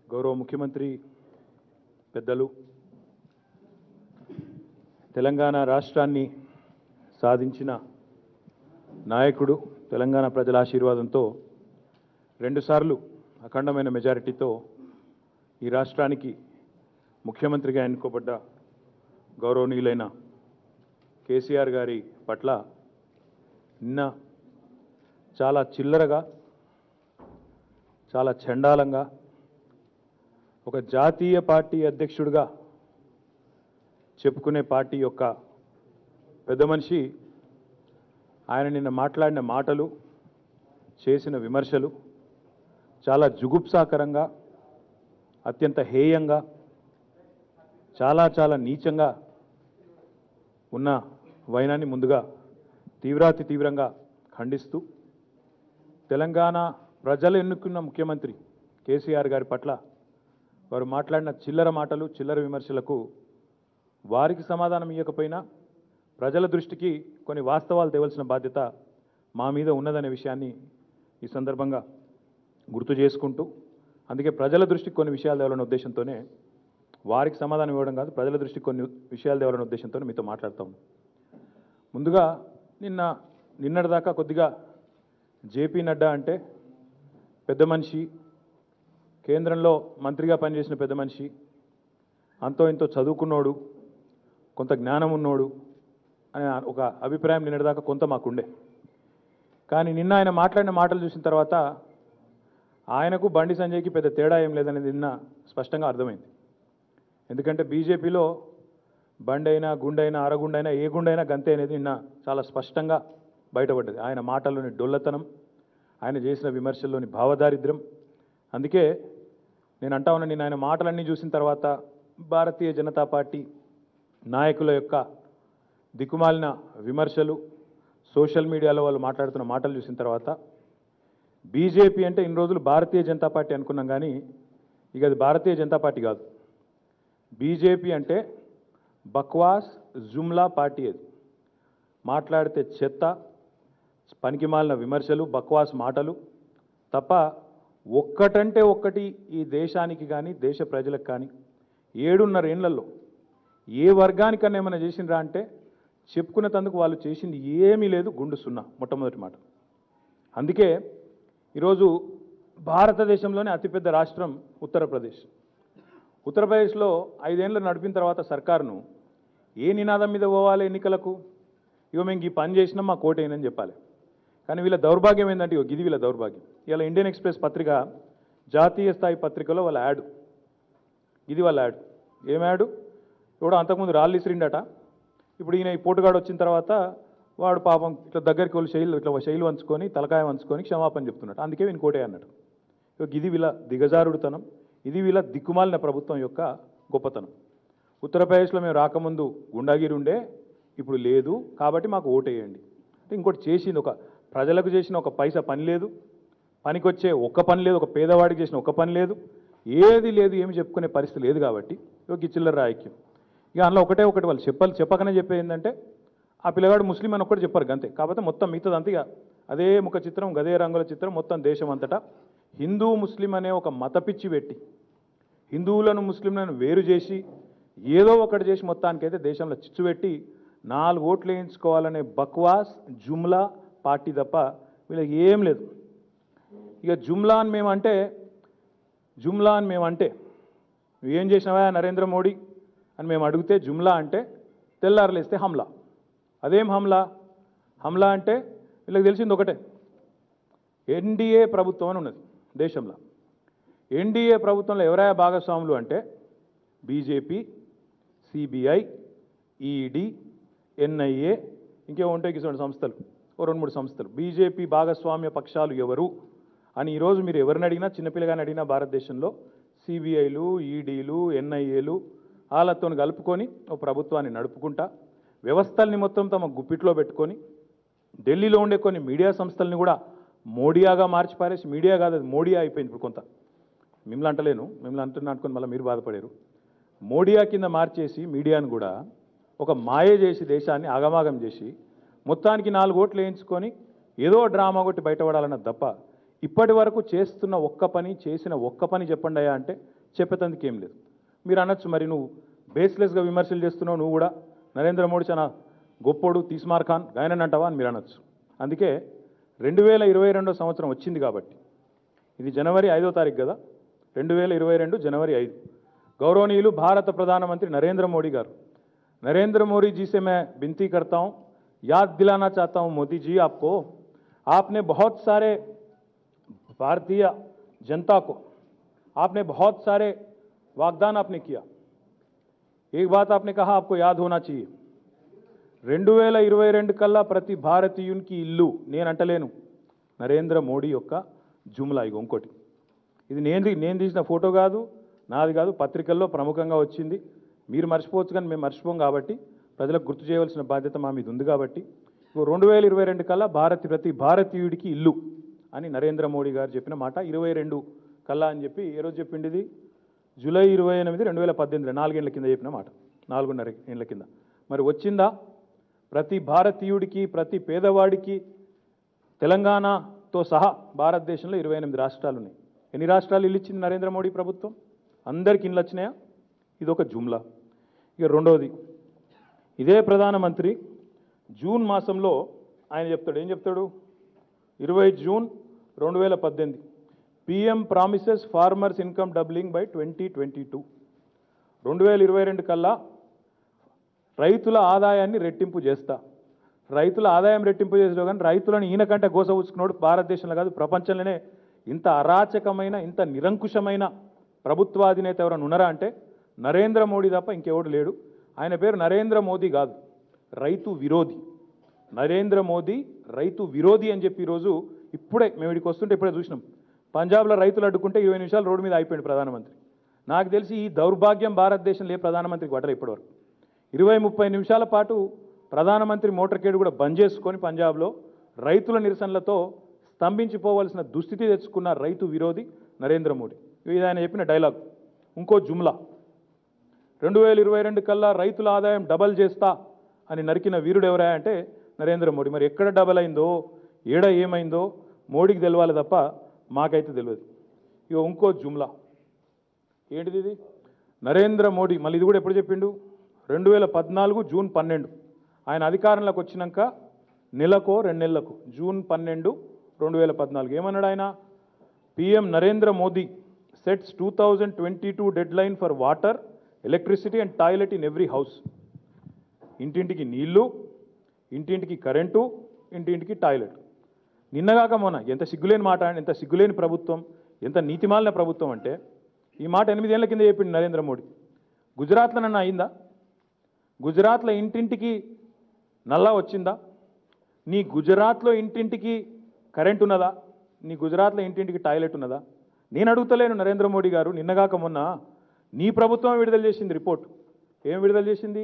గౌరవ ముఖ్యమంత్రి పెద్దలు తెలంగాణ రాష్ట్రాన్ని సాధించిన నాయకుడు తెలంగాణ ప్రజల ఆశీర్వాదంతో రెండుసార్లు అఖండమైన మెజారిటీతో ఈ రాష్ట్రానికి ముఖ్యమంత్రిగా ఎన్నుకోబడ్డ గౌరవనీయులైన కేసీఆర్ గారి పట్ల నిన్న చాలా చిల్లరగా చాలా చండాలంగా ఒక జాతీయ పార్టీ అధ్యక్షుడిగా చెప్పుకునే పార్టీ యొక్క పెద్ద మనిషి ఆయన నిన్న మాట్లాడిన మాటలు చేసిన విమర్శలు చాలా జుగుప్సాకరంగా అత్యంత హేయంగా చాలా చాలా నీచంగా ఉన్న వైనాన్ని ముందుగా తీవ్రాతి తీవ్రంగా ఖండిస్తూ తెలంగాణ ప్రజలు ఎన్నుకున్న ముఖ్యమంత్రి కేసీఆర్ గారి పట్ల వారు మాట్లాడిన చిల్లర మాటలు చిల్లర విమర్శలకు వారికి సమాధానం ఇవ్వకపోయినా ప్రజల దృష్టికి కొన్ని వాస్తవాలు తేవలసిన బాధ్యత మా మీద ఉన్నదనే విషయాన్ని ఈ సందర్భంగా గుర్తు చేసుకుంటూ అందుకే ప్రజల దృష్టికి కొన్ని విషయాలు తేవాలనే ఉద్దేశంతోనే వారికి సమాధానం ఇవ్వడం కాదు ప్రజల దృష్టికి కొన్ని విషయాలు తేవాలనే ఉద్దేశంతో మీతో మాట్లాడతాం ముందుగా నిన్న నిన్నటిదాకా కొద్దిగా జేపీ నడ్డా అంటే పెద్ద మనిషి కేంద్రంలో మంత్రిగా పనిచేసిన పెద్ద మనిషి అంతో ఇంతో చదువుకున్నోడు కొంత జ్ఞానం ఉన్నోడు అనే ఒక అభిప్రాయం నిన్నటిదాకా కొంత మాకుండే కానీ నిన్న ఆయన మాట్లాడిన మాటలు చూసిన తర్వాత ఆయనకు బండి సంజయ్కి పెద్ద తేడా ఏం లేదనేది నిన్న స్పష్టంగా అర్థమైంది ఎందుకంటే బీజేపీలో బండి అయినా గుండైనా అరగుండైనా ఏ గుండైనా గంతే అనేది నిన్న చాలా స్పష్టంగా బయటపడ్డది ఆయన మాటల్లోని డొల్లతనం ఆయన చేసిన విమర్శల్లోని భావదారిద్ర్యం అందుకే నేను అంటా ఉన్నా నేను ఆయన మాటలన్నీ చూసిన తర్వాత భారతీయ జనతా పార్టీ నాయకుల యొక్క దిక్కుమాలిన విమర్శలు సోషల్ మీడియాలో వాళ్ళు మాట్లాడుతున్న మాటలు చూసిన తర్వాత బీజేపీ అంటే ఇన్ని రోజులు భారతీయ జనతా పార్టీ అనుకున్నాం కానీ ఇక అది భారతీయ జనతా పార్టీ కాదు బీజేపీ అంటే బక్వాస్ జుమ్లా పార్టీ అది మాట్లాడితే చెత్త పనికిమాలిన విమర్శలు బక్వాస్ మాటలు తప్ప ఒక్కటంటే ఒక్కటి ఈ దేశానికి కానీ దేశ ప్రజలకు కానీ ఏడున్నర ఏళ్లలో ఏ వర్గానికన్నా ఏమైనా చేసిండ్రా అంటే చెప్పుకునేందుకు వాళ్ళు చేసింది ఏమీ లేదు గుండు సున్నా మొట్టమొదటి మాట అందుకే ఈరోజు భారతదేశంలోనే అతిపెద్ద రాష్ట్రం ఉత్తరప్రదేశ్ ఉత్తరప్రదేశ్లో ఐదేళ్ళు నడిపిన తర్వాత సర్కారును ఏ నినాదం మీద పోవాలి ఎన్నికలకు ఇగో మేము ఈ పని చేసినాం మా కోటేనని చెప్పాలి కానీ వీళ్ళ దౌర్భాగ్యం ఏంటంటే ఇగో ఇది వీళ్ళ దౌర్భాగ్యం ఇలా ఇండియన్ ఎక్స్ప్రెస్ పత్రిక జాతీయ స్థాయి పత్రికలో వాళ్ళ యాడ్ ఇది వాళ్ళ యాడ్ ఏం యాడ్ ఇప్పుడు అంతకుముందు రాళ్ళు ఇసిరిండట ఇప్పుడు ఈయన ఈ పోటుగాడు వచ్చిన తర్వాత వాడు పాపం ఇట్లా దగ్గరికి వెళ్ళి శైలు ఇట్లా శైలు వంచుకొని తలకాయ వంచుకొని క్షమాపణ చెప్తున్నాడు అందుకే వీని కోటే అన్నాడు ఇక ఇది వీళ్ళ దిగజారుడుతనం ఇది వీళ్ళ దిక్కుమాలిన ప్రభుత్వం యొక్క గొప్పతనం ఉత్తరప్రదేశ్లో మేము రాకముందు గుండాగిరి ఉండే ఇప్పుడు లేదు కాబట్టి మాకు ఓటేయండి అంటే ఇంకోటి చేసింది ఒక ప్రజలకు చేసిన ఒక పైసా పని లేదు పనికొచ్చే ఒక్క పని లేదు ఒక పేదవాడికి చేసిన ఒక్క పని లేదు ఏది లేదు ఏమి చెప్పుకునే పరిస్థితి లేదు కాబట్టి ఇక ఈ చిల్లర రాయక్యం ఇక అందులో ఒకటే ఒకటి వాళ్ళు చెప్పాలి చెప్పకనే చెప్పేది ఏంటంటే ఆ పిల్లగాడు ముస్లిం అని ఒక్కటి చెప్పారు అంతే కాకపోతే మొత్తం మిగతాదంతా ఇక అదే ముఖ చిత్రం గదే రంగుల చిత్రం మొత్తం దేశం అంతటా హిందూ ముస్లిం అనే ఒక మత పిచ్చి పెట్టి హిందువులను ముస్లింలను వేరు చేసి ఏదో ఒకటి చేసి మొత్తానికైతే దేశంలో చిచ్చు పెట్టి నాలుగు ఓట్లు వేయించుకోవాలనే బక్వాస్ జుమ్లా పార్టీ తప్ప వీళ్ళకి ఏం లేదు ఇక జుమ్లా అని మేమంటే జుమ్లా అని మేమంటే నువ్వేం చేసినావా నరేంద్ర మోడీ అని మేము అడిగితే జుమ్లా అంటే తెల్లారలేస్తే హమ్లా అదేం హమ్లా హమ్లా అంటే వీళ్ళకి తెలిసింది ఒకటే ఎన్డీఏ ప్రభుత్వం అని ఉన్నది దేశంలో ఎన్డీఏ ప్రభుత్వంలో ఎవరైనా భాగస్వాములు అంటే బీజేపీ సిబిఐ ఈడీ ఎన్ఐఏ ఇంకేమో ఉంటాయి ఇటువంటి సంస్థలు ఓ రెండు మూడు సంస్థలు బీజేపీ భాగస్వామ్య పక్షాలు ఎవరు అని ఈరోజు మీరు ఎవరిని అడిగినా చిన్నపిల్లగాని అడిగినా భారతదేశంలో సిబిఐలు ఈడీలు ఎన్ఐఏలు వాళ్ళతో కలుపుకొని ఓ ప్రభుత్వాన్ని నడుపుకుంటా వ్యవస్థల్ని మొత్తం తమ గుప్పిట్లో పెట్టుకొని ఢిల్లీలో ఉండే కొన్ని మీడియా సంస్థల్ని కూడా మోడియాగా మార్చి పారేసి మీడియా కాదు అది మోడియా అయిపోయింది ఇప్పుడు కొంత మిమ్మల్ని అంటలేను మిమ్మల్ని అంటున్నా అనుకుని మళ్ళీ మీరు బాధపడారు మోడియా కింద మార్చేసి మీడియాను కూడా ఒక మాయ చేసి దేశాన్ని ఆగమాగం చేసి మొత్తానికి నాలుగు ఓట్లు వేయించుకొని ఏదో డ్రామా కొట్టి బయటపడాలన్న తప్ప ఇప్పటి వరకు చేస్తున్న ఒక్క పని చేసిన ఒక్క పని చెప్పండి అయ్యా అంటే చెప్పేందుకు ఏం లేదు మీరు అనొచ్చు మరి నువ్వు బేస్లెస్గా విమర్శలు చేస్తున్నావు నువ్వు కూడా నరేంద్ర మోడీ చాలా గొప్పోడు తీస్మార్ ఖాన్ గాయనని అంటావా అని మీరు అనొచ్చు అందుకే రెండు వేల ఇరవై రెండో సంవత్సరం వచ్చింది కాబట్టి ఇది జనవరి ఐదో తారీఖు కదా రెండు వేల ఇరవై రెండు జనవరి ఐదు గౌరవనీయులు భారత ప్రధానమంత్రి నరేంద్ర మోడీ గారు नरेंद्र मोदी जी से मैं विनती करता हूं याद दिलाना चाहता हूं मोदी जी आपको आपने बहुत सारे भारतीय जनता को आपने बहुत सारे वागदान आपने किया एक बात आपने कहा आपको याद होना चाहिए రెండు వేల ఇరవై రెండు కల్లా ప్రతి భారతీయునికి ఇల్లు నేను అంటలేను నరేంద్ర మోడీ యొక్క జుమ్లా ఇగో ఇంకోటి ఇది నేను నేను తీసిన ఫోటో కాదు నాది కాదు పత్రికల్లో ప్రముఖంగా వచ్చింది మీరు మర్చిపోవచ్చు కానీ మేము మర్చిపోం కాబట్టి ప్రజలకు గుర్తు చేయవలసిన బాధ్యత మా మీద ఉంది కాబట్టి ఇగో రెండు వేల ఇరవై రెండు కల్లా భారత్ ప్రతి భారతీయుడికి ఇల్లు అని నరేంద్ర మోడీ గారు చెప్పిన మాట ఇరవై రెండు కల్లా అని చెప్పి ఏ రోజు చెప్పింది ఇది జూలై ఇరవై ఎనిమిది రెండు వేల పద్దెనిమిది నాలుగేళ్ల కింద చెప్పిన మాట నాలుగున్నర ఏళ్ళ కింద మరి వచ్చిందా ప్రతి భారతీయుడికి ప్రతి పేదవాడికి తెలంగాణతో సహా భారతదేశంలో ఇరవై ఎనిమిది రాష్ట్రాలు ఉన్నాయి ఎన్ని రాష్ట్రాలు ఇల్లు ఇచ్చింది నరేంద్ర మోడీ ప్రభుత్వం అందరికి ఇల్లు వచ్చినాయా ఇది ఒక జుమ్లా ఇక రెండవది ఇదే ప్రధానమంత్రి జూన్ మాసంలో ఆయన చెప్తాడు ఏం చెప్తాడు ఇరవై జూన్ రెండు వేల పద్దెనిమిది PM promises farmers income doubling by twenty twenty two రెండు వేల ఇరవై రెండు కల్లా రైతుల ఆదాయాన్ని రెట్టింపు చేస్తా రైతుల ఆదాయం రెట్టింపు చేసే కానీ రైతులను ఈయన కంటే గోసవుచ్చుకున్నాడు భారతదేశంలో కాదు ప్రపంచంలోనే ఇంత అరాచకమైన ఇంత నిరంకుశమైన ప్రభుత్వాధినేత ఎవరైనా ఉన్నారా అంటే నరేంద్ర మోడీ తప్ప ఇంకెవడు లేడు ఆయన పేరు నరేంద్ర మోదీ కాదు రైతు విరోధి నరేంద్ర మోదీ రైతు విరోధి అని చెప్పి ఈరోజు ఇప్పుడే మేము ఇక్కడికి వస్తుంటే ఇప్పుడే చూసినాం పంజాబ్లో రైతులు అడ్డుకుంటే ఇరవై నిమిషాలు రోడ్డు మీద అయిపోయింది ప్రధానమంత్రి నాకు తెలిసి ఈ దౌర్భాగ్యం భారతదేశంలో ఏ ప్రధానమంత్రికి పడలే ఇప్పటివరకు ఇరవై ముప్పై నిమిషాల పాటు ప్రధానమంత్రి మోటార్ కేడు కూడా బంద్ చేసుకొని పంజాబ్లో రైతుల నిరసనలతో స్తంభించిపోవలసిన దుస్థితి తెచ్చుకున్న రైతు విరోధి నరేంద్ర మోడీ ఇది ఆయన చెప్పిన డైలాగ్ ఇంకో జుమ్లా రెండు వేల ఇరవై రెండు కల్లా రైతుల ఆదాయం డబల్ చేస్తా అని నరికిన వీరుడు ఎవరా అంటే నరేంద్ర మోడీ మరి ఎక్కడ డబల్ అయిందో ఏడ ఏమైందో మోడీకి తెలవాలి తప్ప మాకైతే తెలియదు ఇక ఇంకో జుమ్లా ఏంటిది ఇది నరేంద్ర మోడీ మళ్ళీ ఇది కూడా ఎప్పుడు చెప్పిండు రెండు వేల పద్నాలుగు జూన్ పన్నెండు ఆయన అధికారంలోకి వచ్చినాక నెలకో రెండు నెలలకు జూన్ పన్నెండు రెండు వేల పద్నాలుగు ఏమన్నాడు ఆయన PM Narendra Modi sets two thousand twenty two deadline for water electricity and toilet in every house ఇంటింటికి నీళ్లు ఇంటింటికి కరెంటు ఇంటింటికి టాయిలెట్ నిన్నగాక మొన్న ఎంత సిగ్గులేని మాట ఎంత సిగ్గులేని ప్రభుత్వం ఎంత నీతిమాలిన ప్రభుత్వం అంటే ఈ మాట ఎనిమిదేళ్ల కింద చెప్పింది నరేంద్ర మోడీ గుజరాత్లో నన్ను అయిందా గుజరాత్లో ఇంటింటికి నల్లా వచ్చిందా నీ గుజరాత్లో ఇంటింటికి కరెంట్ ఉన్నదా నీ గుజరాత్లో ఇంటింటికి టాయిలెట్ ఉన్నదా నేను అడుగుతలేను నరేంద్ర మోడీ గారు నిన్నగాక మొన్న నీ ప్రభుత్వం విడుదల చేసింది రిపోర్ట్ ఏం విడుదల చేసింది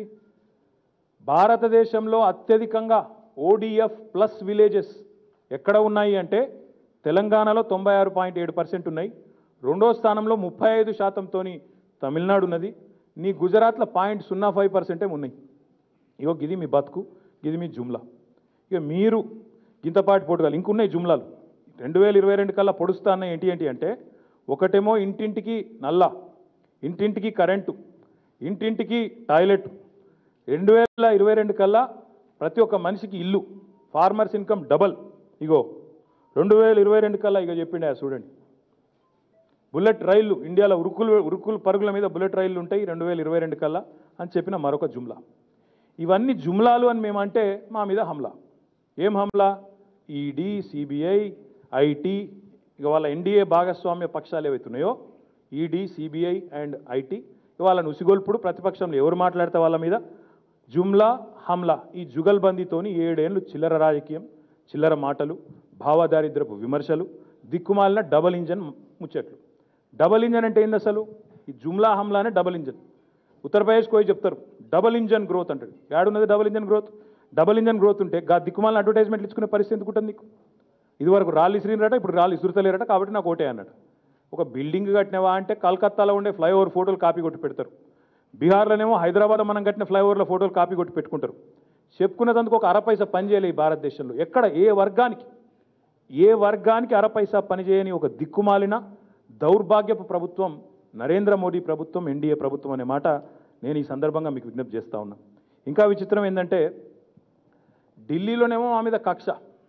భారతదేశంలో అత్యధికంగా ఓడిఎఫ్ ప్లస్ విలేజెస్ ఎక్కడ ఉన్నాయి అంటే తెలంగాణలో తొంభై ఆరు పాయింట్ ఏడు పర్సెంట్ ఉన్నాయి రెండో స్థానంలో ముప్పై ఐదు శాతంతోని తమిళనాడు ఉన్నది నీ గుజరాత్లో పాయింట్ సున్నా ఫైవ్ పర్సెంటే ఉన్నాయి ఇగో ఇది మీ బతుకు ఇది మీ జుమ్లా ఇక మీరు గింతపాటి పోటుగాలు ఇంకున్నాయి జుమ్లాలు రెండు వేల ఇరవై రెండు కల్లా పొడుస్తా అన్న ఏంటి ఏంటి అంటే ఒకటేమో ఇంటింటికి నల్ల ఇంటింటికి కరెంటు ఇంటింటికి టాయిలెట్ రెండు వేల ఇరవై రెండు కల్లా ప్రతి ఒక్క మనిషికి ఇల్లు ఫార్మర్స్ ఇన్కమ్ డబల్ ఇగో రెండు వేల ఇరవై రెండు కల్లా ఇక చెప్పిండే చూడండి బుల్లెట్ రైళ్లు ఇండియాలో ఉరుకులు ఉరుకులు పరుగుల మీద బుల్లెట్ రైళ్లు ఉంటాయి రెండు వేల ఇరవై రెండు కల్లా అని చెప్పిన మరొక జుమ్లా ఇవన్నీ జుమ్లాలు అని మేమంటే మా మీద హమ్లా ఏం హమ్లా ఈడీ సిబిఐ ఐటీ ఇక వాళ్ళ ఎన్డీఏ భాగస్వామ్య పక్షాలు ఏవైతున్నాయో ఈడీ సిబిఐ అండ్ ఐటీ వాళ్ళని ఉసిగొల్పుడు ప్రతిపక్షంలో ఎవరు మాట్లాడితే వాళ్ళ మీద జుమ్లా హమ్లా ఈ జుగల్బందీతోని ఏడేళ్ళు చిల్లర రాజకీయం చిల్లర మాటలు భావదారిద్రపు విమర్శలు దిక్కుమాలిన డబల్ ఇంజన్ ముచ్చట్లు డబల్ ఇంజన్ అంటే ఏంది అసలు ఈ జుమ్లా హమ్లానే డబల్ ఇంజన్ ఉత్తరప్రదేశ్కి పోయి చెప్తారు డబల్ ఇంజన్ గ్రోత్ అంటాడు ఏడున్నది double engine growth double engine growth ఉంటే గా దిక్కుమాలిన అడ్వర్టైజ్మెంట్లు ఇచ్చుకునే పరిస్థితి ఎందుకు ఉంటుంది నీకు ఇదివరకు రాళ్ళు ఇసిరినరట ఇప్పుడు రాళ్ళు ఇసురుతలేరట కాబట్టి నాకు ఓటే అన్నాడు ఒక బిల్డింగ్ కట్టినవా అంటే కలకత్తాలో ఉండే ఫ్లైఓవర్ ఫోటోలు కాపీ కొట్టి పెడతారు బీహార్లోనేమో హైదరాబాద్లో మనం కట్టిన ఫ్లైఓవర్ల ఫోటోలు కాపీ కొట్టి పెట్టుకుంటారు చెప్పుకున్నదందుకు ఒక అర పైసా పని చేయలే ఈ భారతదేశంలో ఎక్కడ ఏ వర్గానికి ఏ వర్గానికి అర పైసా పని చేయని ఒక దిక్కుమాలిన దౌర్భాగ్యపు ప్రభుత్వం నరేంద్ర మోడీ ప్రభుత్వం ఎన్డీఏ ప్రభుత్వం అనే మాట నేను ఈ సందర్భంగా మీకు విజ్ఞప్తి చేస్తా ఉన్నా ఇంకా విచిత్రం ఏంటంటే ఢిల్లీలోనేమో మా మీద కక్ష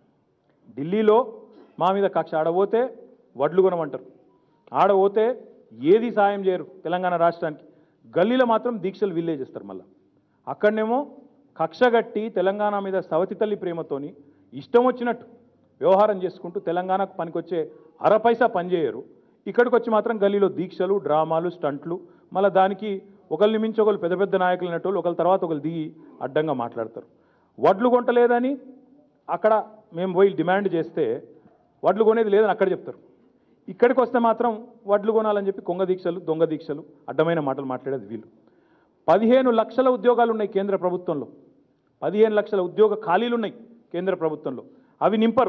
ఢిల్లీలో మా మీద కక్ష ఆడపోతే వడ్లు కొనమంటారు ఆడపోతే ఏది సాయం చేయరు తెలంగాణ రాష్ట్రానికి గల్లీలో మాత్రం దీక్షలు విల్లేజ్ చేస్తారు మళ్ళీ అక్కడనేమో కక్ష గట్టి తెలంగాణ మీద సవతి తల్లి ప్రేమతోని ఇష్టం వచ్చినట్టు వ్యవహారం చేసుకుంటూ తెలంగాణకు పనికొచ్చే అర పైసా పనిచేయరు ఇక్కడికి వచ్చి మాత్రం గల్లీలో దీక్షలు డ్రామాలు స్టంట్లు మళ్ళీ దానికి ఒకరిని మించి ఒకరు పెద్ద పెద్ద నాయకులు అనేటోళ్ళు ఒకరి తర్వాత ఒకరు దిగి అడ్డంగా మాట్లాడతారు వడ్లు కొంటలేదని అక్కడ మేము పోయి డిమాండ్ చేస్తే వడ్లు కొనేది లేదని అక్కడ చెప్తారు ఇక్కడికి వస్తే మాత్రం వడ్లు కొనాలని చెప్పి కొంగ దీక్షలు దొంగ దీక్షలు అడ్డమైన మాటలు మాట్లాడేది వీళ్ళు పదిహేను లక్షల ఉద్యోగాలు ఉన్నాయి కేంద్ర ప్రభుత్వంలో పదిహేను లక్షల ఉద్యోగ ఖాళీలు ఉన్నాయి కేంద్ర ప్రభుత్వంలో అవి నింపరు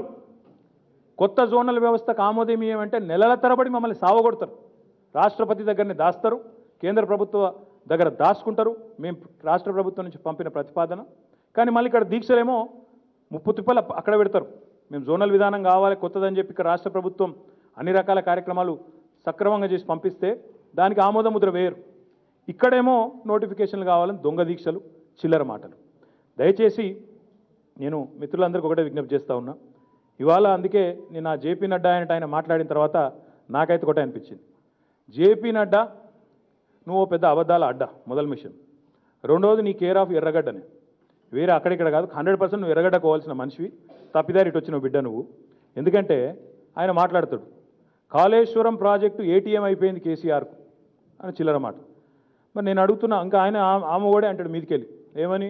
కొత్త జోనల్ వ్యవస్థకు ఆమోదమీయం అంటే నెలల తరబడి మమ్మల్ని సావగొడతారు రాష్ట్రపతి దగ్గరనే దాస్తారు కేంద్ర ప్రభుత్వ దగ్గర దాచుకుంటారు మేము రాష్ట్ర ప్రభుత్వం నుంచి పంపిన ప్రతిపాదన కానీ మళ్ళీ ఇక్కడ దీక్షలేమో ముప్పు తిప్పల అక్కడ పెడతారు మేము జోనల్ విధానం కావాలి కొత్తదని చెప్పి ఇక్కడ రాష్ట్ర ప్రభుత్వం అన్ని రకాల కార్యక్రమాలు సక్రమంగా చేసి పంపిస్తే దానికి ఆమోద ముద్ర వేయరు ఇక్కడేమో నోటిఫికేషన్లు కావాలని దొంగ దీక్షలు చిల్లర మాటలు దయచేసి నేను మిత్రులందరికీ ఒకటే విజ్ఞప్తి చేస్తా ఉన్నా ఇవాళ అందుకే నేను ఆ జేపీ నడ్డా ఆయన ఆయన మాట్లాడిన తర్వాత నాకైతే ఒకటే అనిపించింది జేపీ నడ్డా నువ్వు ఓ పెద్ద అబద్ధాల అడ్డా మొదలు మిషన్ రెండోది నీ కేర్ ఆఫ్ ఎర్రగడ్డనే వేరే అక్కడిక్కడ కాదు హండ్రెడ్ పర్సెంట్ నువ్వు ఎర్రగడ్డ కోవాల్సిన మనిషివి తప్పిదారి ఇటు వచ్చిన బిడ్డ నువ్వు ఎందుకంటే ఆయన మాట్లాడతాడు కాళేశ్వరం ప్రాజెక్టు ఏటీఎం అయిపోయింది కేసీఆర్కు అని చిల్లర మాట మరి నేను అడుగుతున్నా ఇంకా ఆయన ఆ- ఆమె కూడా అంటాడు మీదికెళ్ళి ఏమని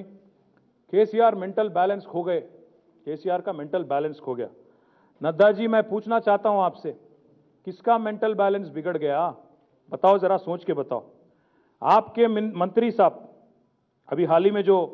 केसीआर मेंटल बैलेंस खो गए केसीआर का मेंटल बैलेंस खो गया नड्डा जी मैं पूछना चाहता हूं आपसे किसका मेंटल बैलेंस बिगड़ गया बताओ जरा सोच के बताओ आपके मिन- मंत्री साहब अभी हाल ही में जो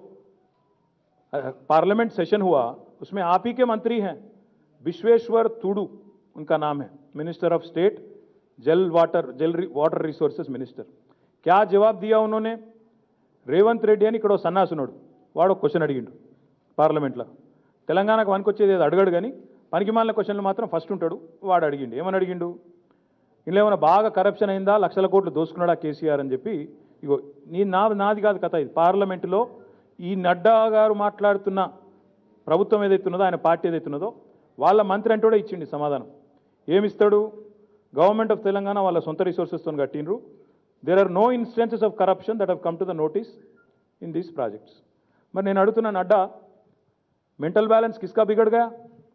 अ, पार्लियामेंट सेशन हुआ उसमें आप ही के मंत्री हैं विश्वेश्वर तुडू उनका नाम है मिनिस्टर ऑफ स्टेट जल वाटर जल रि- वाटर रिसोर्सेज मिनिस्टर क्या जवाब दिया उन्होंने రేవంత్ రెడ్డి అని ఇక్కడ ఓ సన్నాసున్నాడు వాడు ఒక క్వశ్చన్ అడిగిండు పార్లమెంట్లో తెలంగాణకు పనికొచ్చేది ఏదో అడగడు కానీ పనికి మాలిన క్వశ్చన్లు మాత్రం ఫస్ట్ ఉంటాడు వాడు అడిగిండు ఏమని అడిగిండు ఇలా ఏమైనా బాగా కరప్షన్ అయిందా లక్షల కోట్లు దోసుకున్నాడా కేసీఆర్ అని చెప్పి ఇగో నీ నా నాది కాదు కథ ఇది పార్లమెంటులో ఈ నడ్డా గారు మాట్లాడుతున్న ప్రభుత్వం ఏదైతున్నదో ఆయన పార్టీ ఏదైతున్నదో వాళ్ళ మంత్రి అంటే కూడా ఇచ్చిండి సమాధానం ఏమిస్తాడు గవర్నమెంట్ ఆఫ్ తెలంగాణ వాళ్ళ సొంత రిసోర్సెస్తో కట్టిండ్రు there are no instances of corruption that have come to the notice in these projects మరి నేను అడుగుతున్నాను నడ్డా मेंटल बैलेंस किसका बिगड़ गया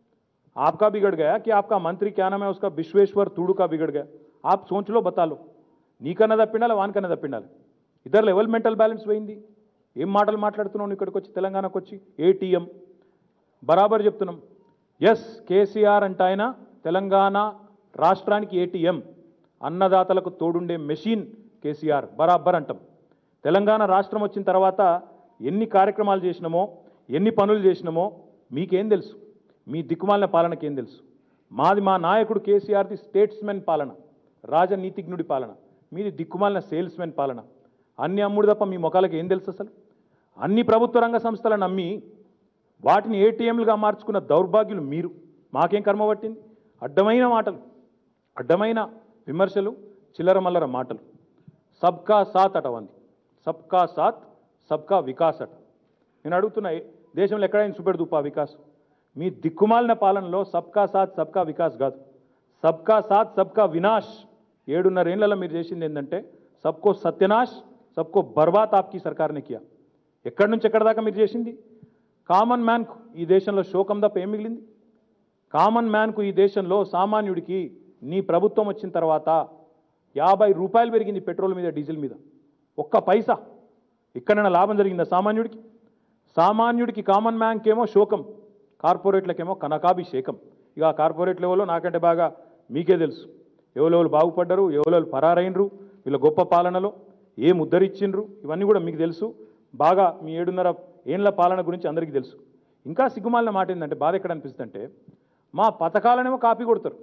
आपका बिगड़ गया कि आपका मंत्री क्या नाम है उसका विश्वेश्वर तूड़ू का बिगड़ गया आप सोच लो बता लो నీకన్నా తప్పిండాలి వానికన్నా తప్పిండాలి ఇద్దరు లెవెల్ మెంటల్ బ్యాలెన్స్ పోయింది ఏం మాటలు మాట్లాడుతున్నావు నువ్వు ఇక్కడికి వచ్చి తెలంగాణకు వచ్చి ఏటీఎం బరాబర్ చెప్తున్నాం ఎస్ కేసీఆర్ అంటే ఆయన తెలంగాణ రాష్ట్రానికి ఏటీఎం అన్నదాతలకు తోడుండే మెషిన్ కేసీఆర్ బరాబర్ అంటాం తెలంగాణ రాష్ట్రం వచ్చిన తర్వాత ఎన్ని కార్యక్రమాలు చేసినామో ఎన్ని పనులు చేసినామో మీకేం తెలుసు మీ దిక్కుమాలిన పాలనకి ఏం తెలుసు మాది మా నాయకుడు కేసీఆర్ది స్టేట్స్మెన్ పాలన రాజనీతిజ్ఞుడి పాలన మీది దిక్కుమాలిన సేల్స్మెన్ పాలన అన్ని అమ్ముడు తప్ప మీ ముఖాలకు ఏం తెలుసు అసలు అన్ని ప్రభుత్వ రంగ సంస్థలను నమ్మి వాటిని ఏటీఎంలుగా మార్చుకున్న దౌర్భాగ్యులు మీరు మాకేం కర్మ పట్టింది అడ్డమైన మాటలు అడ్డమైన విమర్శలు చిల్లర మల్లర మాటలు సబ్కా సాత్ అట వంది సబ్కా సాత్ సబ్కా వికాస్ అట నేను అడుగుతున్నా ఏ- దేశంలో ఎక్కడైనా చూపెడుదుపా వికాస్ మీ దిక్కుమాలిన పాలనలో సబ్కా సాత్ సబ్కా వికాస్ కాదు సబ్కా సాత్ సబ్కా వినాష్ ఏడున్నరేళ్లలో మీరు చేసింది ఏంటంటే సబ్కో సత్యనాష్ సబ్కో బర్బాత్ ఆప్కి సర్కార్నే కియా ఎక్కడి నుంచి ఎక్కడి దాకా మీరు చేసింది కామన్ మ్యాన్కు ఈ దేశంలో శోకం తప్ప ఏం మిగిలింది కామన్ మ్యాన్కు ఈ దేశంలో సామాన్యుడికి నీ ప్రభుత్వం వచ్చిన తర్వాత యాభై రూపాయలు పెరిగింది పెట్రోల్ మీద డీజిల్ మీద ఒక్క పైసా ఎక్కడైనా లాభం జరిగిందా సామాన్యుడికి సామాన్యుడికి కామన్ మ్యాన్కేమో శోకం కార్పొరేట్లకేమో కనకాభిషేకం ఇక ఆ కార్పొరేట్ లెవెల్లో నాకంటే బాగా మీకే తెలుసు ఎవరెవరు బాగుపడ్డరు ఎవరెవరు పరారైనరు వీళ్ళ గొప్ప పాలనలో ఏం ఉద్ధరించిండ్రు ఇవన్నీ కూడా మీకు తెలుసు బాగా మీ ఏడున్నర ఏండ్ల పాలన గురించి అందరికీ తెలుసు ఇంకా సిగ్గుమాలిన మాట ఏంటంటే బాధ ఎక్కడ అనిపిస్తుంది అంటే మా పథకాలనేమో కాపీ కొడతారు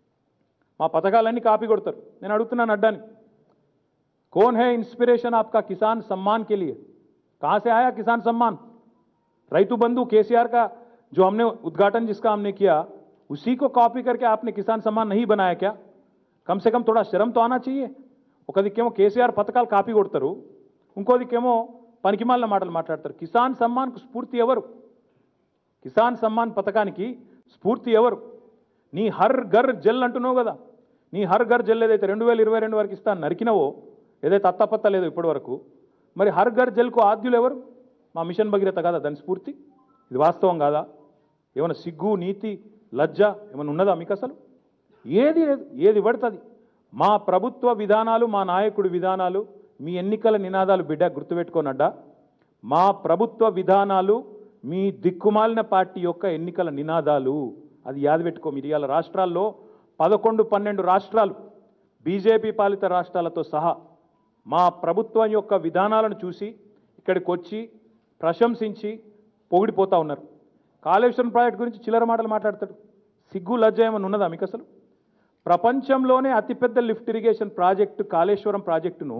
మా పథకాలన్నీ కాపీ కొడతారు నేను అడుగుతున్నాను అడ్డాని कौन है इंस्पिरेशन आपका किसान सम्मान के लिए कहाँ से आया किसान सम्मान रैतु बंधु केसीआर का जो हमने उद्घाटन जिसका हमने किया उसी को कॉपी करके आपने किसान सम्मान नहीं बनाया क्या कम से कम थोड़ा शर्म तो आना चाहिए वो ఒక దిక్కేమో కేసీఆర్ పథకాలు కాపీ కొడతారు ఇంకో దిక్కేమో పనికిమాలిన మాటలు మాట్లాడతారు కిసాన్ సమ్మాన్కు స్ఫూర్తి ఎవరు కిసాన్ సమ్మాన్ పథకానికి స్ఫూర్తి ఎవరు నీ హర్ ఘర్ జల్ అంటున్నావు కదా నీ హర్ ఘర్ జల్ ఏదైతే రెండు వేల ఇరవై రెండు వరకు ఇస్తా నరికినవో ఏదైతే అత్తపత్త లేదో ఇప్పటి వరకు మరి హర్ ఘర్ జల్కు ఆద్యులు ఎవరు మా మిషన్ భగీరథ కాదా దాని స్ఫూర్తి ఇది వాస్తవం కాదా ఏమైనా సిగ్గు నీతి లజ్జ ఏమైనా ఉన్నదా మీకు అసలు ఏది లేదు ఏది పడుతుంది మా ప్రభుత్వ విధానాలు మా నాయకుడి విధానాలు మీ ఎన్నికల నినాదాలు బిడ్డ గుర్తుపెట్టుకోనడ్డా మా ప్రభుత్వ విధానాలు మీ దిక్కుమాలిన పార్టీ యొక్క ఎన్నికల నినాదాలు అది యాది పెట్టుకో మీరు ఇవాళ రాష్ట్రాల్లో పదకొండు పన్నెండు రాష్ట్రాలు బీజేపీ పాలిత రాష్ట్రాలతో సహా మా ప్రభుత్వం యొక్క విధానాలను చూసి ఇక్కడికి వచ్చి ప్రశంసించి పొగిడిపోతా ఉన్నారు కాళేశ్వరం ప్రాజెక్ట్ గురించి చిల్లర మాటలు మాట్లాడతాడు సిగ్గు లజ్జ ఏమైనా ఉన్నదా మీకు అసలు ప్రపంచంలోనే అతిపెద్ద లిఫ్ట్ ఇరిగేషన్ ప్రాజెక్టు కాళేశ్వరం ప్రాజెక్టును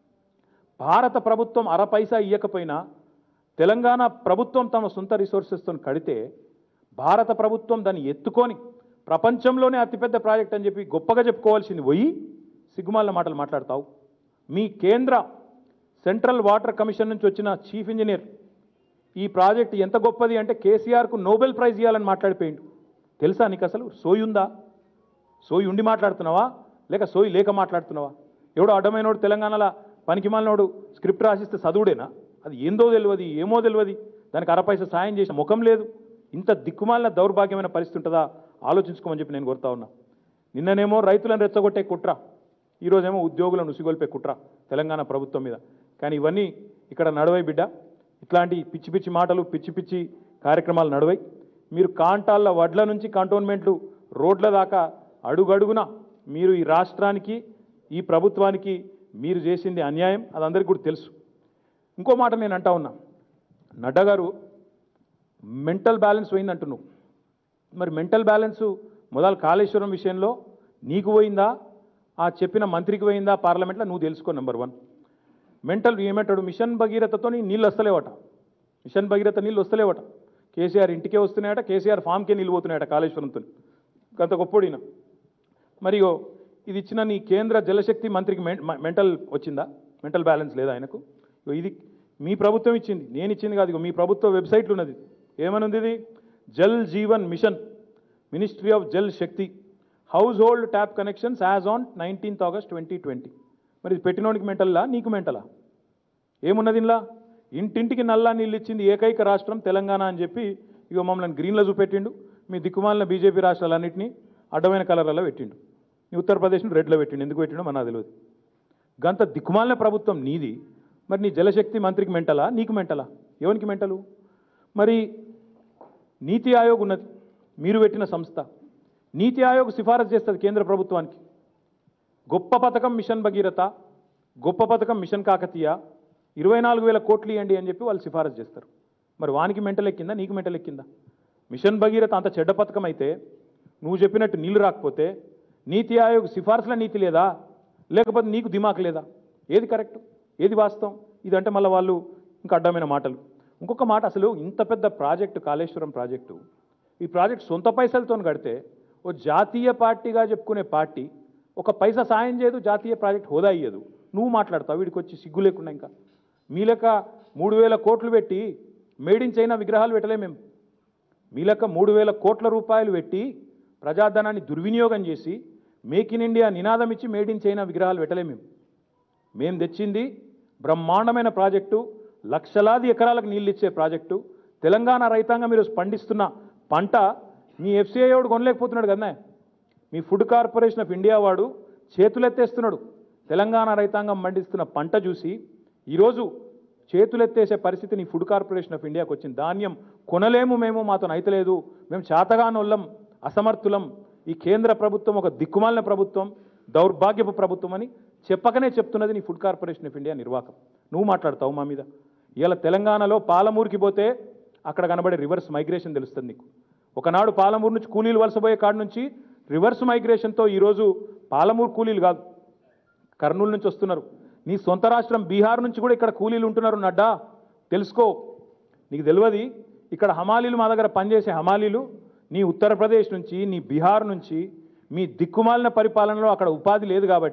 భారత ప్రభుత్వం అర పైసా ఇయ్యకపోయినా తెలంగాణ ప్రభుత్వం తమ సొంత రిసోర్సెస్తో కడితే భారత ప్రభుత్వం దాన్ని ఎత్తుకొని ప్రపంచంలోనే అతిపెద్ద ప్రాజెక్ట్ అని చెప్పి గొప్పగా చెప్పుకోవాల్సింది పోయి సిగ్గుమాలిన మాటలు మాట్లాడతావు మీ కేంద్ర సెంట్రల్ వాటర్ కమిషన్ నుంచి వచ్చిన చీఫ్ ఇంజనీర్ ఈ ప్రాజెక్ట్ ఎంత గొప్పది అంటే కేసీఆర్కు నోబెల్ ప్రైజ్ ఇవ్వాలని మాట్లాడిపోయిండు తెలుసా నీకు అసలు సోయి ఉందా సోయి ఉండి మాట్లాడుతున్నావా లేక సోయి లేక మాట్లాడుతున్నావా ఎవడో అడ్డమైనోడు తెలంగాణలో పనికిమాలినోడు స్క్రిప్ట్ రాసిస్తే చదువుడేనా అది ఏందో తెలియదు ఏమో తెలియదు దానికి అరపైస సాయం చేసిన ముఖం లేదు ఇంత దిక్కుమాలిన దౌర్భాగ్యమైన పరిస్థితి ఉంటుందా ఆలోచించుకోమని చెప్పి నేను కోరుతా ఉన్నా నిన్ననేమో రైతులను రెచ్చగొట్టే కుట్ర ఈరోజేమో ఉద్యోగులను ఉసిగొల్పే కుట్ర తెలంగాణ ప్రభుత్వం మీద కానీ ఇవన్నీ ఇక్కడ నడవై బిడ్డ ఇట్లాంటి పిచ్చి పిచ్చి మాటలు పిచ్చి పిచ్చి కార్యక్రమాలు నడవై మీరు కాంటాళ్ళ వడ్ల నుంచి కంటోన్మెంట్లు రోడ్ల దాకా అడుగడుగున మీరు ఈ రాష్ట్రానికి ఈ ప్రభుత్వానికి మీరు చేసింది అన్యాయం అది అందరికీ కూడా తెలుసు ఇంకో మాట నేను అంటా ఉన్నా నడ్డా గారు మెంటల్ బ్యాలెన్స్ పోయింది అంటున్నావు మరి మెంటల్ బ్యాలెన్స్ మొదలు కాళేశ్వరం విషయంలో నీకు పోయిందా ఆ చెప్పిన మంత్రికి పోయిందా పార్లమెంట్లో నువ్వు తెలుసుకో నెంబర్ వన్ మెంటల్ ఏమంటాడు మిషన్ భగీరథతో నీళ్ళు వస్తలేవట మిషన్ భగీరథ నీళ్ళు వస్తలేవట కేసీఆర్ ఇంటికే వస్తున్నాయట కేసీఆర్ ఫామ్కే నీళ్ళు పోతున్నాయట కాళేశ్వరంతో గంత గొప్పోడిన మరి ఇగో ఇది ఇచ్చిన నీ కేంద్ర జలశక్తి మంత్రికి మెం- మ- మెంటల్ వచ్చిందా మెంటల్ బ్యాలెన్స్ లేదా ఆయనకు ఇగో ఇది మీ ప్రభుత్వం ఇచ్చింది నేను ఇచ్చింది కాదు ఇగో మీ ప్రభుత్వ వెబ్సైట్లు ఉన్నది ఏమని ఉంది ఇది Jal Jeevan mission ministry of Jal Shakti household tap connections as on nineteenth August twenty twenty మరి ఇది పెట్టినోనికి మెంటల్లా నీకు మెంటలా ఏమున్నది ఇంట్లో ఇంటింటికి నల్లా నీళ్ళు ఇచ్చింది ఏకైక రాష్ట్రం తెలంగాణ అని చెప్పి ఇక మమ్మల్ని గ్రీన్లో చూపెట్టిండు మీ దిక్కుమాలిన బీజేపీ రాష్ట్రాలన్నింటినీ అడ్డమైన కలర్లలో పెట్టిండు ఈ ఉత్తరప్రదేశ్ని రెడ్లో పెట్టిండు ఎందుకు పెట్టిండో మన తెలియదు గంత దిక్కుమాలిన ప్రభుత్వం నీది మరి నీ జలశక్తి మంత్రికి మెంటలా నీకు మెంటలా ఎవరికి మెంటలు మరి నీతి ఆయోగ్ ఉన్నది మీరు పెట్టిన సంస్థ నీతి ఆయోగ్ సిఫారసు చేస్తుంది కేంద్ర ప్రభుత్వానికి గొప్ప పథకం మిషన్ భగీరథ గొప్ప పథకం మిషన్ కాకతీయ ఇరవై నాలుగు వేల కోట్లు ఇవ్వండి అని చెప్పి వాళ్ళు సిఫారసు చేస్తారు మరి వానికి మెంటల్ ఎక్కిందా నీకు మెంటల్ ఎక్కిందా మిషన్ భగీరథ అంత చెడ్డ పథకం అయితే నువ్వు చెప్పినట్టు నీళ్లు రాకపోతే నీతి ఆయోగ్ సిఫార్సుల నీతి లేదా లేకపోతే నీకు దిమాక్ లేదా ఏది కరెక్ట్ ఏది వాస్తవం ఇదంటే మళ్ళీ వాళ్ళు ఇంకా అడ్డమైన మాటలు ఇంకొక మాట అసలు ఇంత పెద్ద ప్రాజెక్టు కాళేశ్వరం ప్రాజెక్టు ఈ ప్రాజెక్ట్ సొంత పైసలతో కడితే ఓ జాతీయ పార్టీగా చెప్పుకునే పార్టీ ఒక పైసా సాయం చేయదు జాతీయ ప్రాజెక్ట్ హోదా ఇయ్యదు నువ్వు మాట్లాడతావు వీడికి వచ్చి సిగ్గు లేకుండా ఇంకా మీ లెక్క మూడు వేల కోట్లు పెట్టి మేడ్ ఇన్ చైనా విగ్రహాలు పెట్టలే మేము మీ లెక్క మూడు వేల కోట్ల రూపాయలు పెట్టి ప్రజాధనాన్ని దుర్వినియోగం చేసి మేక్ ఇన్ ఇండియా నినాదం ఇచ్చి మేడ్ ఇన్ చైనా విగ్రహాలు పెట్టలే మేము మేము తెచ్చింది బ్రహ్మాండమైన ప్రాజెక్టు లక్షలాది ఎకరాలకు నీళ్ళు ఇచ్చే ప్రాజెక్టు తెలంగాణ రైతాంగం మీరు పండిస్తున్న పంట మీ ఎఫ్సిఐ వాడు కొనలేకపోతున్నాడు కదా మీ ఫుడ్ కార్పొరేషన్ ఆఫ్ ఇండియా వాడు చేతులెత్తేస్తున్నాడు తెలంగాణ రైతాంగం పండిస్తున్న పంట చూసి ఈరోజు చేతులెత్తేసే పరిస్థితి నీ ఫుడ్ కార్పొరేషన్ ఆఫ్ ఇండియాకి వచ్చింది ధాన్యం కొనలేము మేము మాతో నైతలేదు మేము చాతగానోళ్ళం అసమర్థులం ఈ కేంద్ర ప్రభుత్వం ఒక దిక్కుమాలిన ప్రభుత్వం దౌర్భాగ్యపు ప్రభుత్వం అని చెప్పకనే చెప్తున్నది నీ ఫుడ్ కార్పొరేషన్ ఆఫ్ ఇండియా నిర్వాహకం నువ్వు మాట్లాడతావు మా మీద ఇలా తెలంగాణలో పాలమూరుకి పోతే అక్కడ కనబడే రివర్స్ మైగ్రేషన్ తెలుస్తుంది నీకు ఒకనాడు పాలమూరు నుంచి కూలీలు వలసపోయే కాడ నుంచి రివర్స్ మైగ్రేషన్తో ఈరోజు పాలమూరు కూలీలు కాదు కర్నూలు నుంచి వస్తున్నారు నీ సొంత రాష్ట్రం బీహార్ నుంచి కూడా ఇక్కడ కూలీలు ఉంటున్నారు నడ్డా తెలుసుకో నీకు తెలియదు ఇక్కడ హమాలీలు మా దగ్గర పనిచేసే హమాలీలు నీ ఉత్తరప్రదేశ్ నుంచి నీ బీహార్ నుంచి మీ దిక్కుమాలిన పరిపాలనలో అక్కడ ఉపాధి లేదు కాబట్టి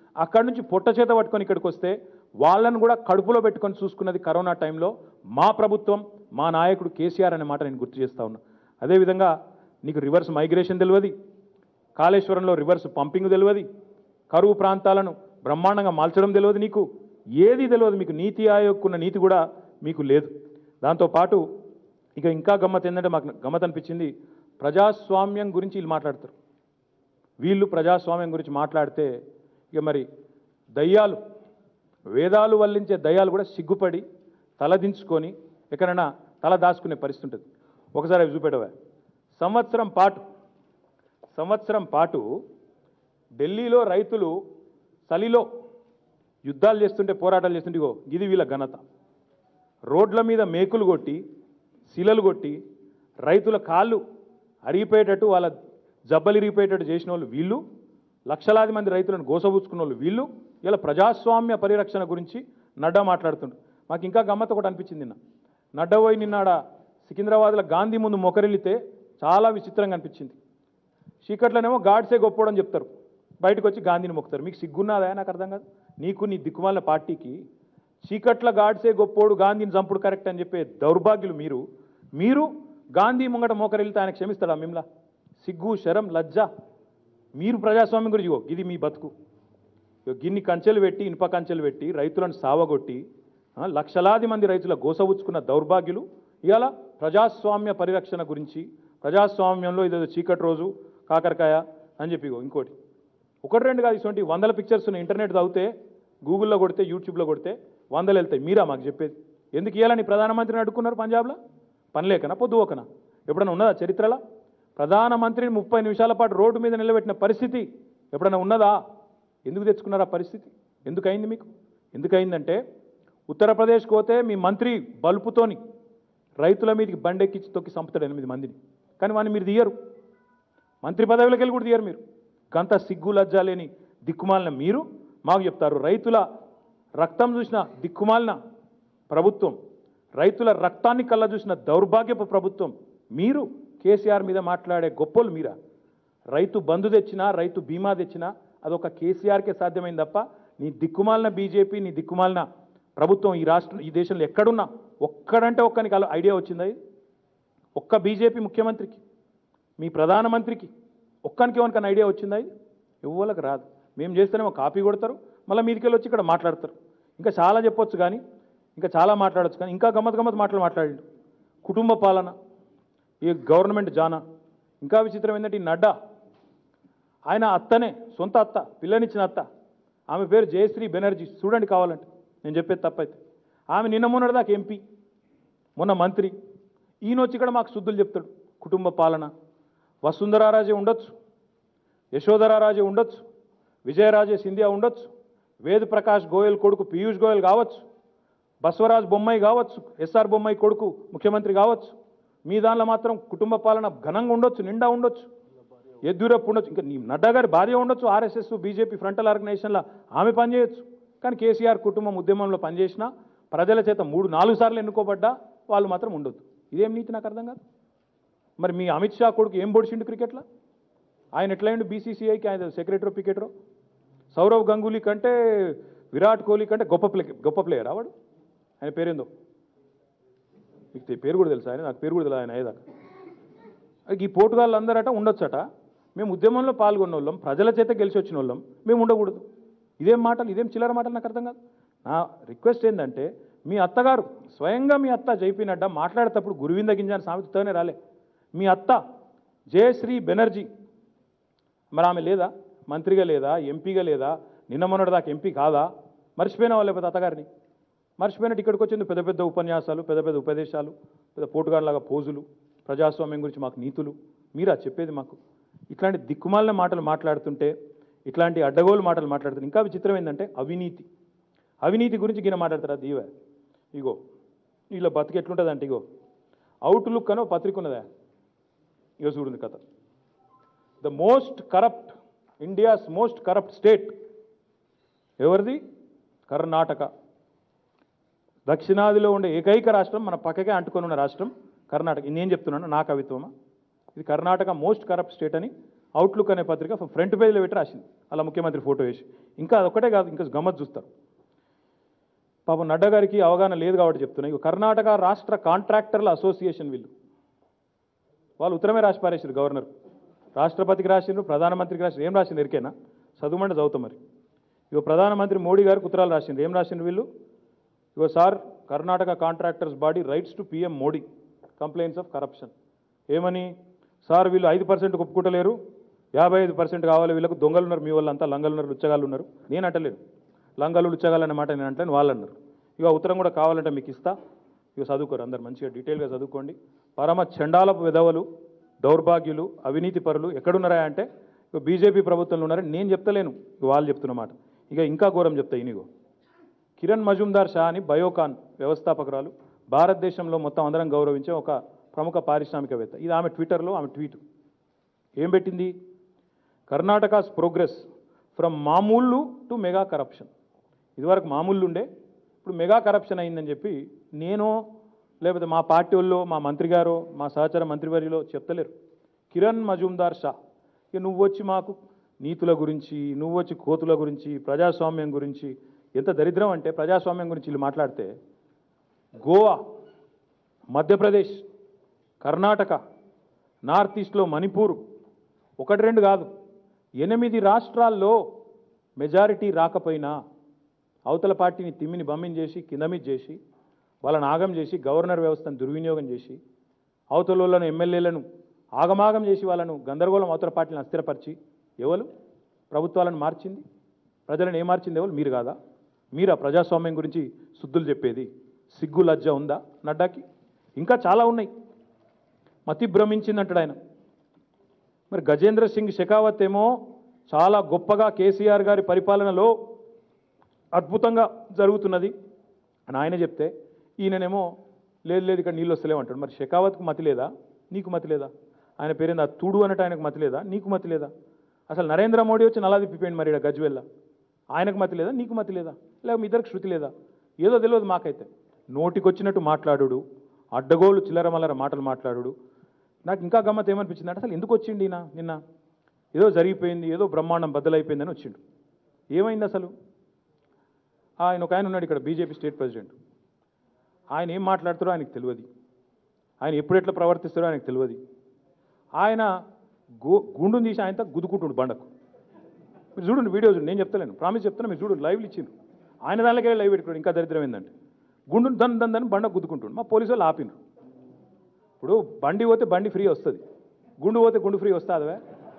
అక్కడి నుంచి పొట్ట చేత పట్టుకొని ఇక్కడికి వస్తే వాళ్ళను కూడా కడుపులో పెట్టుకొని చూసుకున్నది కరోనా టైంలో మా ప్రభుత్వం మా నాయకుడు కేసీఆర్ అనే మాట నేను గుర్తు చేస్తా ఉన్నా అదేవిధంగా నీకు రివర్స్ మైగ్రేషన్ తెలియదు కాళేశ్వరంలో రివర్స్ పంపింగ్ తెలియదు కరువు ప్రాంతాలను బ్రహ్మాండంగా మాల్చడం తెలియదు నీకు ఏది తెలియదు మీకు నీతి ఆయోగ్కున్న నీతి కూడా మీకు లేదు దాంతోపాటు ఇక ఇంకా గమ్మత్ ఏంటంటే మాకు గమ్మత్ అనిపించింది ప్రజాస్వామ్యం గురించి వీళ్ళు మాట్లాడతారు వీళ్ళు ప్రజాస్వామ్యం గురించి మాట్లాడితే ఇక మరి దయ్యాలు వేదాలు వల్లించే దయ్యాలు కూడా సిగ్గుపడి తలదించుకొని ఎక్కడైనా తల దాచుకునే పరిస్థితి ఉంటుంది ఒకసారి అవి చూపెట్టవా సంవత్సరం పాటు సంవత్సరం పాటు ఢిల్లీలో రైతులు చలిలో యుద్ధాలు చేస్తుంటే పోరాటాలు చేస్తుంటే ఇగో ఇది వీళ్ళ ఘనత రోడ్ల మీద మేకులు కొట్టి శిలలు కొట్టి రైతుల కాళ్ళు అరిగిపోయేటట్టు వాళ్ళ జబ్బలు ఇరిగిపోయేటట్టు చేసిన వాళ్ళు వీళ్ళు లక్షలాది మంది రైతులను గోసబుచ్చుకున్న వాళ్ళు వీళ్ళు ఇలా ప్రజాస్వామ్య పరిరక్షణ గురించి నడ్డా మాట్లాడుతుండ్రు మాకు ఇంకా గమ్మత్ ఒకటి అనిపించింది నిన్న నడ్డా పోయి నిన్నాడ సికింద్రాబాద్లో గాంధీ ముందు మొకరిల్లితే చాలా విచిత్రంగా అనిపించింది చీకట్లోనేమో గాడ్సే గొప్పోడని చెప్తారు బయటకు వచ్చి గాంధీని మొక్కుతారు మీకు సిగ్గున్నదా నాకు అర్థం కాదు నీకు నీ దిక్కుమాలిన పార్టీకి చీకట్ల గాడ్సే గొప్పోడు గాంధీని చంపుడు కరెక్ట్ అని చెప్పే దౌర్భాగ్యులు మీరు మీరు గాంధీ ముంగట మోకరిల్లితే ఆయన క్షమిస్తాడా మిమ్లా సిగ్గు శరం లజ్జ మీరు ప్రజాస్వామ్యం గురించి ఇగో ఇది మీ బతుకు ఇగో గిన్ని కంచెలు పెట్టి ఇనుప కంచెలు పెట్టి రైతులను సావగొట్టి ఆ, లక్షలాది మంది రైతుల గోసవుచ్చుకున్న దౌర్భాగ్యులు ఇవాళ ప్రజాస్వామ్య పరిరక్షణ గురించి ప్రజాస్వామ్యంలో ఇదేదో చీకటి రోజు కాకరకాయ అని చెప్పి ఇగో ఇంకోటి ఒకటి రెండు కాదు ఇటువంటి వందల పిక్చర్స్ ఉన్నాయి ఇంటర్నెట్ చదివితే గూగుల్లో కొడితే యూట్యూబ్లో కొడితే వందలు వెళ్తాయి మీరా మాకు చెప్పేది ఎందుకు ఇవ్వాలని ప్రధానమంత్రిని అడుక్కున్నారు పంజాబ్లో పనిలేకనా పొద్దు ఒకనా ఎప్పుడైనా ఉన్నదా చరిత్రలో ప్రధానమంత్రిని ముప్పై నిమిషాల పాటు రోడ్డు మీద నిలబెట్టిన పరిస్థితి ఎప్పుడైనా ఉన్నదా ఎందుకు తెచ్చుకున్నారు ఆ పరిస్థితి ఎందుకు అయింది మీకు ఎందుకు అయిందంటే ఉత్తరప్రదేశ్కి పోతే మీ మంత్రి బల్పుతోని రైతుల మీదకి బండెక్కించి తొక్కి చంపుతాడు ఎనిమిది మందిని కానీ వాడిని మీరు తీయరు మంత్రి పదవిలోకి వెళ్ళి కూడా తీయరు మీరు గంత సిగ్గు లజ్జ లేని దిక్కుమాలిన మీరు మాకు చెప్తారు రైతుల రక్తం చూసిన దిక్కుమాలిన ప్రభుత్వం రైతుల రక్తాన్ని కళ్ళ చూసిన దౌర్భాగ్యపు ప్రభుత్వం మీరు కేసీఆర్ మీద మాట్లాడే గొప్పలు మీరా రైతు బంధు తెచ్చినా రైతు బీమా తెచ్చినా అదొక కేసీఆర్కే సాధ్యమైంది తప్ప నీ దిక్కుమాలిన బీజేపీ నీ దిక్కుమాలిన ప్రభుత్వం ఈ రాష్ట్రం ఈ దేశంలో ఎక్కడున్నా ఒక్కడంటే ఒక్కనికి అలా ఐడియా వచ్చిందా ఇది ఒక్క బీజేపీ ముఖ్యమంత్రికి మీ ప్రధానమంత్రికి ఒక్కనికి ఎవరికైనా ఐడియా వచ్చిందా ఇది ఎవ్వలకు రాదు మేము చేస్తేనేమో కాపీ కొడతారు మళ్ళీ మీదికెళ్ళి వచ్చి ఇక్కడ మాట్లాడతారు ఇంకా చాలా చెప్పొచ్చు కానీ ఇంకా చాలా మాట్లాడొచ్చు కానీ ఇంకా గమ్మత్ గమ్మత్ మాటలు మాట్లాడిండు కుటుంబ పాలన ఈ గవర్నమెంట్ జానా ఇంకా విచిత్రం ఏంటంటే ఈ నడ్డా ఆయన అత్తనే సొంత అత్త పిల్లనిచ్చిన అత్త ఆమె పేరు జయశ్రీ బెనర్జీ చూడండి కావాలంటే నేను చెప్పేది తప్పైతే ఆమె నిన్న మొన్నటి దాకా ఎంపీ మొన్న మంత్రి ఈయన వచ్చి ఇక్కడ మాకు శుద్ధులు చెప్తాడు కుటుంబ పాలన వసుంధరారాజే ఉండొచ్చు యశోధరారాజే ఉండొచ్చు విజయరాజే సింధియా ఉండొచ్చు వేద్ ప్రకాష్ గోయల్ కొడుకు పీయూష్ గోయల్ కావచ్చు బసవరాజ్ బొమ్మాయి కావచ్చు ఎస్ఆర్ బొమ్మాయి కొడుకు ముఖ్యమంత్రి కావచ్చు మీ దానిలో మాత్రం కుటుంబ పాలన ఘనంగా ఉండొచ్చు నిండా ఉండొచ్చు ఎద్దురప్పు ఉండొచ్చు ఇంకా నీ నడ్డా గారి భార్య ఉండొచ్చు ఆర్ఎస్ఎస్ బీజేపీ ఫ్రంటల్ ఆర్గనైజేషన్లో ఆమె పనిచేయొచ్చు కానీ కేసీఆర్ కుటుంబం ఉద్యమంలో పనిచేసినా ప్రజల చేత మూడు నాలుగు సార్లు ఎన్నుకోబడ్డా వాళ్ళు మాత్రం ఉండొద్దు ఇదేం నీతి నాకు అర్థం కాదు మరి మీ అమిత్ షా కొడుకు ఏం పొడిచిండు క్రికెట్లో ఆయన ఎట్లయిండు బీసీసీఐకి ఆయన సెక్రటరీ పికెటరో సౌరవ్ గంగూలీ కంటే విరాట్ కోహ్లీ కంటే గొప్ప ప్లే గొప్ప ప్లేయర్ ఆవాడు ఆయన పేరేందో మీకు తె- పేరు కూడా తెలుసా ఆయన నాకు పేరు కూడా తెలియదు ఆయన అయ్యేదాకా ఈ పోటుగాళ్ళు అందరట ఉండొచ్చట మేము ఉద్యమంలో పాల్గొన్న వాళ్ళం ప్రజల చేత గెలిచి వచ్చిన వాళ్ళం మేము ఉండకూడదు ఇదేం మాటలు ఇదేం చిల్లర మాటలు నాకు అర్థం కాదు నా రిక్వెస్ట్ ఏంటంటే మీ అత్తగారు స్వయంగా మీ అత్త జైపీనడ్డ మాట్లాడేటప్పుడు గురువింద గింజాని సామెతతోనే రాలే మీ అత్త జయశ్రీ బెనర్జీ మరి ఆమె లేదా మంత్రిగా లేదా ఎంపీగా లేదా నిన్న మొన్నటి దాకా ఎంపీ కాదా మర్చిపోయినా వాళ్ళు లేకపోతే అత్తగారిని మర్చిపోయినట్టు ఇక్కడికి వచ్చింది పెద్ద పెద్ద ఉపన్యాసాలు పెద్ద పెద్ద ఉపదేశాలు పెద్ద పోటుగాళ్ళలాగా పోజులు ప్రజాస్వామ్యం గురించి మాకు నీతులు మీరా చెప్పేది మాకు ఇట్లాంటి దిక్కుమాలిన మాటలు మాట్లాడుతుంటే ఇట్లాంటి అడ్డగోలు మాటలు మాట్లాడుతుంటే ఇంకా విచిత్రం ఏంటంటే అవినీతి అవినీతి గురించి గిన మాట్లాడతారా దీవే ఇగో వీళ్ళ బతికి ఎట్లుంటుందంటే ఇగో అవుట్ లుక్ అనో పత్రిక ఉన్నదా ఇగో చూడండి కథ the most corrupt India's most corrupt state ఎవరిది కర్ణాటక దక్షిణాదిలో ఉండే ఏకైక రాష్ట్రం మన పక్కకే అంటుకొని ఉన్న రాష్ట్రం కర్ణాటక ఇది నేను చెప్తున్నాను నా కవిత్వమా ఇది కర్ణాటక మోస్ట్ కరప్ట్ స్టేట్ అని అవుట్లుక్ అనే పత్రిక ఫ్రంట్ పేజీలో పెట్టి రాసింది అలా ముఖ్యమంత్రి ఫోటో వేసి ఇంకా అదొక్కటే కాదు ఇంకా గమ్మత్ చూస్తారు పాపం నడ్డా గారికి అవగాహన లేదు కాబట్టి చెప్తున్నా ఇక కర్ణాటక రాష్ట్ర కాంట్రాక్టర్ల అసోసియేషన్ వీళ్ళు వాళ్ళు ఉత్తరమే రాసి పారేసారు గవర్నర్ రాష్ట్రపతికి రాసిండ్రు ప్రధానమంత్రికి రాసిండ్రు ఏం రాసిండ్రు ఎరికేనా చదువుమంటే చదువుతాం మరి ఇగో ప్రధానమంత్రి మోడీ గారికి ఉత్తరాలు రాసిండ్రు ఏం రాసిండ్రు వీళ్ళు ఇగో sir Karnataka contractors body writes to PM Modi complaints of corruption ఏమని సార్ వీళ్ళు ఐదు పర్సెంట్ ఒప్పుకుంటలేరు యాభై ఐదు పర్సెంట్ కావాలి వీళ్ళకు దొంగలు ఉన్నారు మీ వాళ్ళంతా లంగలు ఉన్నారు లుచ్చగాళ్ళు ఉన్నారు నేను అంటలేను లంగలు లుచ్చగాళ్ళు అనే మాట నేను అంటలేను వాళ్ళు అన్నారు ఇక ఉత్తరం కూడా కావాలంటే మీకు ఇస్తా ఇక చదువుకోరు అందరు మంచిగా డీటెయిల్గా చదువుకోండి పరమ చండాలపు విధవలు దౌర్భాగ్యులు అవినీతి పరులు ఎక్కడున్నారా అంటే ఇక బీజేపీ ప్రభుత్వంలో ఉన్నారని నేను చెప్తలేను ఇక వాళ్ళు చెప్తున్నమాట ఇక ఇంకా ఘోరం చెప్తా ఇనిగో కిరణ్ మజుందార్ షా అని బయోకాన్ వ్యవస్థాపకురాలు భారతదేశంలో మొత్తం అందరం గౌరవించే ఒక ప్రముఖ పారిశ్రామికవేత్త ఇది ఆమె ట్విట్టర్లో ఆమె ట్వీట్ ఏం పెట్టింది కర్ణాటకాస్ ప్రోగ్రెస్ ఫ్రమ్ మామూళ్ళు టు మెగా కరప్షన్ ఇదివరకు మామూళ్ళు ఉండే ఇప్పుడు మెగా కరప్షన్ అయిందని చెప్పి నేను లేకపోతే మా పార్టీ వాళ్ళు మా మంత్రి గారు మా సహచర మంత్రివర్యులో చెప్తలేరు కిరణ్ మజుందార్ షా ఇక నువ్వు వచ్చి మాకు నీతుల గురించి నువ్వు వచ్చి కోతుల గురించి ప్రజాస్వామ్యం గురించి ఎంత దరిద్రం అంటే ప్రజాస్వామ్యం గురించి వీళ్ళు మాట్లాడితే గోవా మధ్యప్రదేశ్ కర్ణాటక నార్త్ ఈస్ట్లో మణిపూర్ ఒకటి రెండు కాదు ఎనిమిది రాష్ట్రాల్లో మెజారిటీ రాకపోయినా అవతల పార్టీని తిమ్మిని బమ్మిని చేసి కిందమిది చేసి వాళ్ళని ఆగం చేసి గవర్నర్ వ్యవస్థను దుర్వినియోగం చేసి అవతల ఎమ్మెల్యేలను ఆగమాగం చేసి వాళ్ళను గందరగోళం అవతల పార్టీని అస్థిరపరిచి ఎవరు ప్రభుత్వాలను మార్చింది ప్రజలను ఏ మార్చింది ఎవరు మీరు కాదా మీరా ప్రజాస్వామ్యం గురించి శుద్ధులు చెప్పేది సిగ్గు లజ్జ ఉందా నడ్డాకి ఇంకా చాలా ఉన్నాయి మతి భ్రమించిందంటాడు ఆయన మరి గజేంద్ర సింగ్ షెకావత్ ఏమో చాలా గొప్పగా కేసీఆర్ గారి పరిపాలనలో అద్భుతంగా జరుగుతున్నది అని ఆయన చెప్తే ఈయననేమో లేదు లేదు ఇక్కడ నీళ్ళు వస్తలేవు అంటాడు మరి షెకావత్కు మతి లేదా నీకు మతి లేదా ఆయన పేరేంది ఆ తుడు అన్నట్టు ఆయనకు మతి లేదా నీకు మతి లేదా అసలు నరేంద్ర మోడీ వచ్చి నలా తిప్పిపోయింది మరి ఇక్కడ గజ్వెల్ల ఆయనకు మతి లేదా నీకు మతి లేదా లేక మీ ఇద్దరికి శృతి లేదా ఏదో తెలియదు మాకైతే నోటికొచ్చినట్టు మాట్లాడు అడ్డగోలు చిల్లర మల్లర మాటలు మాట్లాడు నాకు ఇంకా గమ్మత్ ఏమనిపించింది అంటే అసలు ఎందుకు వచ్చిండి ఈయన నిన్న ఏదో జరిగిపోయింది ఏదో బ్రహ్మాండం బద్దలైపోయిందని వచ్చిండు ఏమైంది అసలు ఆయన ఒక ఆయన ఉన్నాడు ఇక్కడ బీజేపీ స్టేట్ ప్రెసిడెంట్ ఆయన ఏం మాట్లాడుతారో ఆయనకు తెలియదు ఆయన ఎప్పుడు ఎట్లా ప్రవర్తిస్తారో ఆయనకు తెలియదు ఆయన గు గుండుని తీసి ఆయనతో గుద్దుకుంటుండు బండకు మీరు చూడండి వీడియో చూడండి నేను చెప్తలేను ప్రామిస్ చెప్తున్నా మీరు చూడండి లైవ్లు ఇచ్చిండ్రు ఆయన దానికే లైవ్ పెట్టుకోండి ఇంకా దరిద్రం ఏంటంటే గుండుని దన్ దన్ దన్ బండ గుద్దుకుంటుండు మా పోలీసు వాళ్ళు ఆపినరు ఇప్పుడు బండి పోతే బండి ఫ్రీ వస్తుంది గుండు పోతే గుండు ఫ్రీ వస్తుందా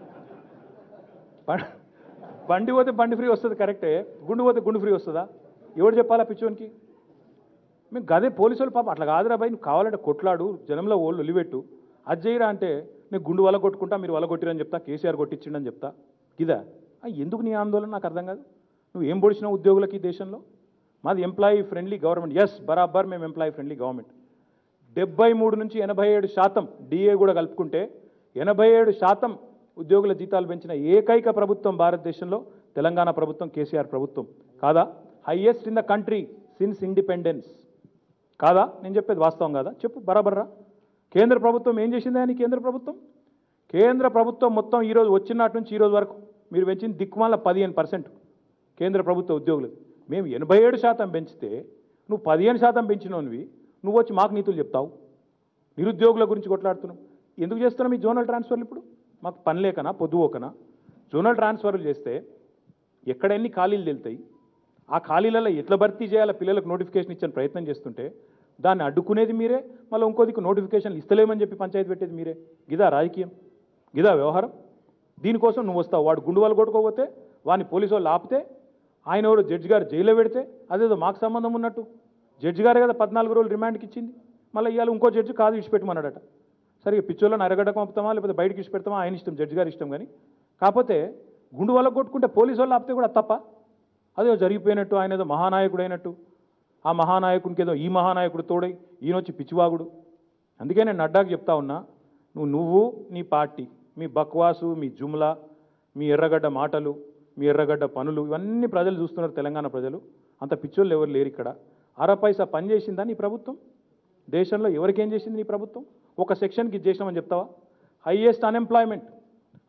బం- బండి పోతే బండి ఫ్రీ వస్తుంది కరెక్టే గుండు పోతే గుండు ఫ్రీ వస్తుందా ఎవడు చెప్పాలా పిచ్చోనికి మేము గదే పోలీసు వాళ్ళు పాప అట్లా కాదురా బాయ్ నువ్వు కావాలంటే కొట్లాడు జనంలో ఓళ్ళు ఒలిపెట్టు అది చేయరా అంటే నేను గుండు వల్ల కొట్టుకుంటా మీరు వల్ల కొట్టిరని చెప్తా కేసీఆర్ కొట్టించిండని చెప్తా ఇదా ఆ, ఎందుకు నీ ఆందోళన నాకు అర్థం కాదు నువ్వు ఏం పొడిచినావు ఉద్యోగులకి ఈ దేశంలో మాది ఎంప్లాయీ ఫ్రెండ్లీ గవర్నమెంట్ ఎస్ బరాబర్ మేము ఎంప్లాయీ ఫ్రెండ్లీ గవర్నమెంట్ డెబ్బై మూడు నుంచి ఎనభై ఏడు శాతం డిఏ కూడా కలుపుకుంటే ఎనభై ఏడు శాతం ఉద్యోగుల జీతాలు పెంచిన ఏకైక ప్రభుత్వం భారతదేశంలో తెలంగాణ ప్రభుత్వం కేసీఆర్ ప్రభుత్వం కాదా highest in the country since independence కాదా నేను చెప్పేది వాస్తవం కాదా చెప్పు బరాబర్రా కేంద్ర ప్రభుత్వం ఏం చేసింది అని కేంద్ర ప్రభుత్వం కేంద్ర ప్రభుత్వం మొత్తం ఈరోజు వచ్చినట్టు నుంచి ఈ రోజు వరకు మీరు పెంచింది దిక్కుమాల పదిహేను పర్సెంట్ కేంద్ర ప్రభుత్వ ఉద్యోగులు మేము ఎనభై ఏడు శాతం పెంచితే నువ్వు పదిహేను శాతం పెంచినోనివి నువ్వు వచ్చి మాకు నీతులు చెప్తావు నిరుద్యోగుల గురించి కొట్లాడుతున్నావు ఎందుకు చేస్తున్నాం ఈ జోనల్ ట్రాన్స్ఫర్లు ఇప్పుడు మాకు పని లేకనా పొద్దుపోకనా జోనల్ ట్రాన్స్ఫర్లు చేస్తే ఎక్కడ ఎన్ని ఖాళీలు తెలుతాయి ఆ ఖాళీలలో ఎట్లా భర్తీ చేయాలో పిల్లలకు నోటిఫికేషన్ ఇచ్చని ప్రయత్నం చేస్తుంటే దాన్ని అడ్డుకునేది మీరే మళ్ళీ ఇంకోదికి నోటిఫికేషన్లు ఇస్తలేమని చెప్పి పంచాయతీ పెట్టేది మీరే గిదా రాజకీయం గిదా వ్యవహారం దీనికోసం నువ్వు వస్తావు వాడు గుండు వాళ్ళు కొట్టుకోపోతే వాడిని పోలీసు వాళ్ళు ఆపితే ఆయన ఎవరు జడ్జి గారు జైల్లో పెడితే అదేదో మాకు సంబంధం ఉన్నట్టు జడ్జి గారే కదా పద్నాలుగు రోజులు రిమాండ్కి ఇచ్చింది మళ్ళీ ఇవాళ ఇంకో జడ్జి కాదు ఇచ్చిపెట్టమన్నాడట సరే ఇక పిచ్చోళ్ళని అరగడ్డకు పంపుతామా లేకపోతే బయటికి ఇచ్చి పెడతామా ఆయన ఇష్టం జడ్జి గారి ఇష్టం కానీ కాకపోతే గుండు వాళ్ళకు కొట్టుకుంటే పోలీసు వాళ్ళు ఆపితే కూడా తప్ప అదే జరిగిపోయినట్టు ఆయన ఏదో మహానాయకుడు అయినట్టు ఆ మహానాయకునికి ఏదో ఈ మహానాయకుడు తోడై ఈయన వచ్చి పిచ్చివాగుడు అందుకే నేను నడ్డాకు చెప్తా ఉన్నా నువ్వు నువ్వు నీ పార్టీ మీ బక్వాసు మీ జుమ్లా మీ ఎర్రగడ్డ మాటలు మీ ఎర్రగడ్డ పనులు ఇవన్నీ ప్రజలు చూస్తున్నారు తెలంగాణ ప్రజలు అంత పిచ్చోళ్ళు ఎవరు లేరు ఇక్కడ అర పైసా పని చేసిందా నీ ప్రభుత్వం దేశంలో ఎవరికేం చేసింది నీ ప్రభుత్వం ఒక సెక్షన్కి ఇది చేసినామని చెప్తావా highest unemployment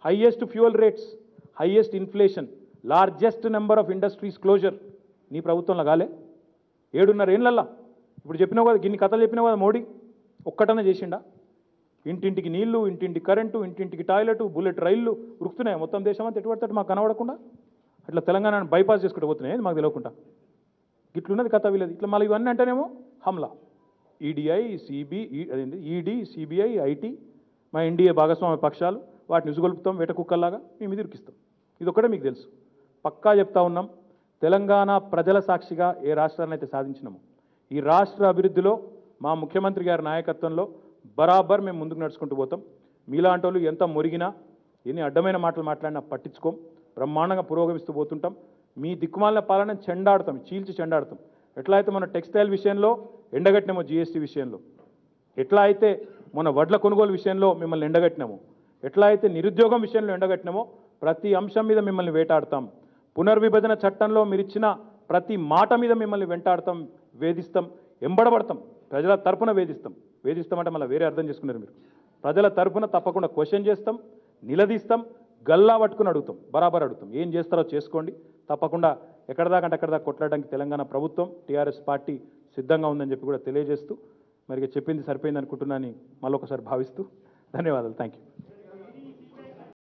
highest fuel rates highest inflation largest number of industries closure నీ ప్రభుత్వంలో కాలే ఏడున్నర ఏళ్ళల్లా ఇప్పుడు చెప్పినావు కదా గిన్ని కథలు చెప్పినావు కదా మోడీ ఒక్కటనే చేసిండా ఇంటింటికి నీళ్లు ఇంటింటికి కరెంటు ఇంటింటికి టాయిలెట్ బుల్లెట్ రైళ్లు ఉరుకుతున్నాయి మొత్తం దేశం అంతా ఎటువంటి మాకు కనబడకుండా అట్లా తెలంగాణను బైపాస్ చేసుకుంటూ పోతున్నాయి మాకు తెలియకుండా ఇట్లున్నది కథ వీళ్ళది ఇట్లా మళ్ళీ ఇవన్నీ అంటేనేమో హమ్లా ఈడీఐ సిబి అదేంటి ఈడీ సిబిఐ ఐటీ మా ఎన్డీఏ భాగస్వామ్య పక్షాలు వాటిని ఉసుగొలుపుతాం వేట కుక్కల్లాగా మేము మీద ఇరికిస్తాం ఇది ఒకటే మీకు తెలుసు పక్కా చెప్తా ఉన్నాం తెలంగాణ ప్రజల సాక్షిగా ఏ రాష్ట్రాన్ని అయితే సాధించినామో ఈ రాష్ట్ర అభివృద్ధిలో మా ముఖ్యమంత్రి గారి నాయకత్వంలో బరాబర్ మేము ముందుకు నడుచుకుంటూ పోతాం మీలాంటి వాళ్ళు ఎంత మురిగినా ఎన్ని అడ్డమైన మాటలు మాట్లాడినా పట్టించుకోం బ్రహ్మాండంగా పురోగమిస్తూ పోతుంటాం మీ దిక్కుమాలిన పాలన చెండాడతాం చీల్చి చెండాడతాం ఎట్లా అయితే మన టెక్స్టైల్ విషయంలో ఎండగట్టినామో జీఎస్టీ విషయంలో ఎట్లా అయితే మన వడ్ల కొనుగోలు విషయంలో మిమ్మల్ని ఎండగట్టినామో ఎట్లా అయితే నిరుద్యోగం విషయంలో ఎండగట్టినామో ప్రతి అంశం మీద మిమ్మల్ని వేటాడతాం పునర్విభజన చట్టంలో మీరు ఇచ్చిన ప్రతి మాట మీద మిమ్మల్ని వెంటాడతాం వేధిస్తాం ఎంబడబడతాం ప్రజల తరపున వేధిస్తాం వేధిస్తామంటే మళ్ళీ వేరే అర్థం చేసుకున్నారు మీరు ప్రజల తరపున తప్పకుండా క్వశ్చన్ చేస్తాం నిలదీస్తాం గల్లా పట్టుకుని అడుగుతాం బరాబర్ అడుగుతాం ఏం చేస్తారో చేసుకోండి తప్పకుండా ఎక్కడ దాకా అంటే ఎక్కడ దాకా కొట్లాడడానికి తెలంగాణ ప్రభుత్వం టీఆర్ఎస్ పార్టీ సిద్ధంగా ఉందని చెప్పి కూడా తెలియజేస్తూ మరి ఇక చెప్పింది సరిపోయింది అనుకుంటున్నాను మళ్ళొకసారి భావిస్తూ ధన్యవాదాలు థ్యాంక్ యూ